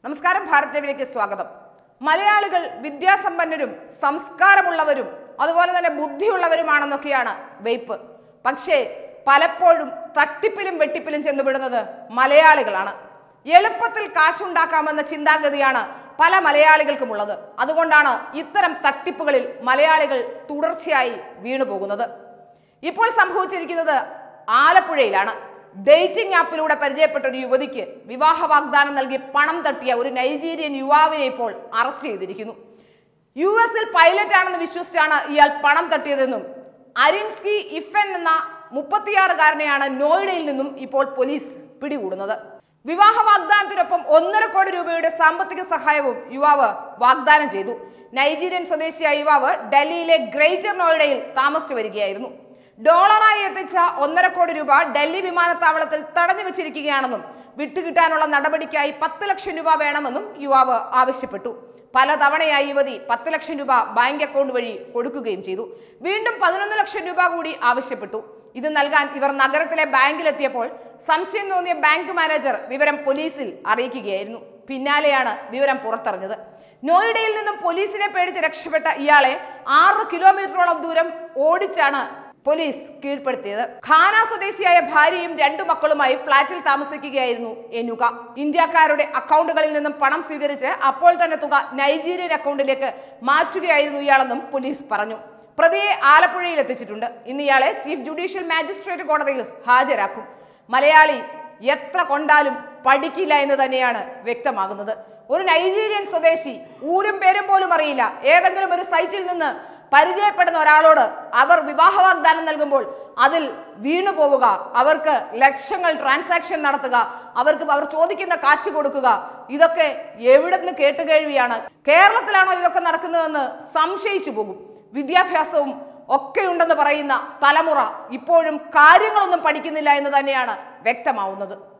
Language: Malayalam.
നമസ്കാരം ഭാരത് ടിവിയിലേക്ക് സ്വാഗതം മലയാളികൾ വിദ്യാസമ്പന്നരും സംസ്കാരമുള്ളവരും അതുപോലെ തന്നെ ബുദ്ധിയുള്ളവരുമാണെന്നൊക്കെയാണ് വെയ്പ്പ് പക്ഷേ പലപ്പോഴും തട്ടിപ്പിലും വെട്ടിപ്പിലും ചെന്നുവിടുന്നത് മലയാളികളാണ് എളുപ്പത്തിൽ കാശുണ്ടാക്കാമെന്ന ചിന്താഗതിയാണ് പല മലയാളികൾക്കുമുള്ളത് അതുകൊണ്ടാണ് ഇത്തരം തട്ടിപ്പുകളിൽ മലയാളികൾ തുടർച്ചയായി വീണുപോകുന്നത് ഇപ്പോൾ സംഭവിച്ചിരിക്കുന്നത് ആലപ്പുഴയിലാണ് ഡേറ്റിംഗ് ആപ്പിലൂടെ പരിചയപ്പെട്ട ഒരു യുവതിക്ക് വിവാഹ വാഗ്ദാനം നൽകി പണം തട്ടിയ ഒരു നൈജീരിയൻ യുവാവിനെ ഇപ്പോൾ അറസ്റ്റ് ചെയ്തിരിക്കുന്നു യു എസിൽ പൈലറ്റ് ആണെന്ന് വിശ്വസിച്ചാണ് ഇയാൾ പണം തട്ടിയതെന്നും അരിൻസ്കി ഇഫൻ എന്ന മുപ്പത്തിയാറുകാരനെയാണ് നോയിഡയിൽ നിന്നും ഇപ്പോൾ പോലീസ് പിടികൂടുന്നത് വിവാഹ വാഗ്ദാനത്തിനൊപ്പം ഒന്നര കോടി രൂപയുടെ സാമ്പത്തിക സഹായവും യുവാവ് വാഗ്ദാനം ചെയ്തു നൈജീരിയൻ സ്വദേശിയായ യുവാവ് ഡൽഹിയിലെ ഗ്രേറ്റർ നോയിഡയിൽ താമസിച്ചു വരികയായിരുന്നു ഡോളറായി എത്തിച്ച ഒന്നര കോടി രൂപ ഡൽഹി വിമാനത്താവളത്തിൽ തടഞ്ഞു വെച്ചിരിക്കുകയാണെന്നും വിട്ടുകിട്ടാനുള്ള നടപടിക്കായി പത്ത് ലക്ഷം രൂപ വേണമെന്നും യുവാവ് ആവശ്യപ്പെട്ടു പലതവണയായി യുവതി പത്ത് ലക്ഷം രൂപ ബാങ്ക് അക്കൗണ്ട് വഴി കൊടുക്കുകയും ചെയ്തു വീണ്ടും പതിനൊന്ന് ലക്ഷം രൂപ കൂടി ആവശ്യപ്പെട്ടു ഇത് നൽകാൻ ഇവർ നഗരത്തിലെ ബാങ്കിലെത്തിയപ്പോൾ സംശയം തോന്നിയ ബാങ്ക് മാനേജർ വിവരം പോലീസിൽ അറിയിക്കുകയായിരുന്നു പിന്നാലെയാണ് വിവരം പുറത്തറിഞ്ഞത് നോയിഡയിൽ നിന്നും പോലീസിനെ പേടിച്ച് രക്ഷപ്പെട്ട ഇയാളെ ആറ് കിലോമീറ്ററോളം ദൂരം ഓടിച്ചാണ് പോലീസ് കീഴ്പ്പെടുത്തിയത് ഖാന സ്വദേശിയായ ഭാര്യയും രണ്ടു മക്കളുമായി ഫ്ളാറ്റിൽ താമസിക്കുകയായിരുന്നു എനുക ഇന്ത്യക്കാരുടെ അക്കൗണ്ടുകളിൽ നിന്നും പണം സ്വീകരിച്ച് അപ്പോൾ തന്നെ തുക നൈജീരിയൻ അക്കൗണ്ടിലേക്ക് മാറ്റുകയായിരുന്നു ഇയാളെന്നും പോലീസ് പറഞ്ഞു പ്രതിയെ ആലപ്പുഴയിൽ എത്തിച്ചിട്ടുണ്ട് ഇന്ന് ഇയാളെ ചീഫ് ജുഡീഷ്യൽ മാജിസ്ട്രേറ്റ് കോടതിയിൽ ഹാജരാക്കും മലയാളി എത്ര കൊണ്ടാലും പഠിക്കില്ല എന്ന് തന്നെയാണ് വ്യക്തമാകുന്നത് ഒരു നൈജീരിയൻ സ്വദേശി ഊരും പേരും പോലും അറിയില്ല ഏതെങ്കിലും ഒരു സൈറ്റിൽ നിന്ന് പരിചയപ്പെടുന്ന ഒരാളോട് അവർ വിവാഹ വാഗ്ദാനം നൽകുമ്പോൾ അതിൽ വീണു പോവുക അവർക്ക് ലക്ഷങ്ങൾ ട്രാൻസാക്ഷൻ നടത്തുക അവർക്ക് അവർ ചോദിക്കുന്ന കാശ് കൊടുക്കുക ഇതൊക്കെ എവിടെ നിന്ന് കേട്ടുകേഴ്വിയാണ് കേരളത്തിലാണോ ഇതൊക്കെ നടക്കുന്നതെന്ന് സംശയിച്ചു പോകും വിദ്യാഭ്യാസവും ഒക്കെ ഉണ്ടെന്ന് പറയുന്ന തലമുറ ഇപ്പോഴും കാര്യങ്ങളൊന്നും പഠിക്കുന്നില്ല എന്ന് തന്നെയാണ് വ്യക്തമാവുന്നത്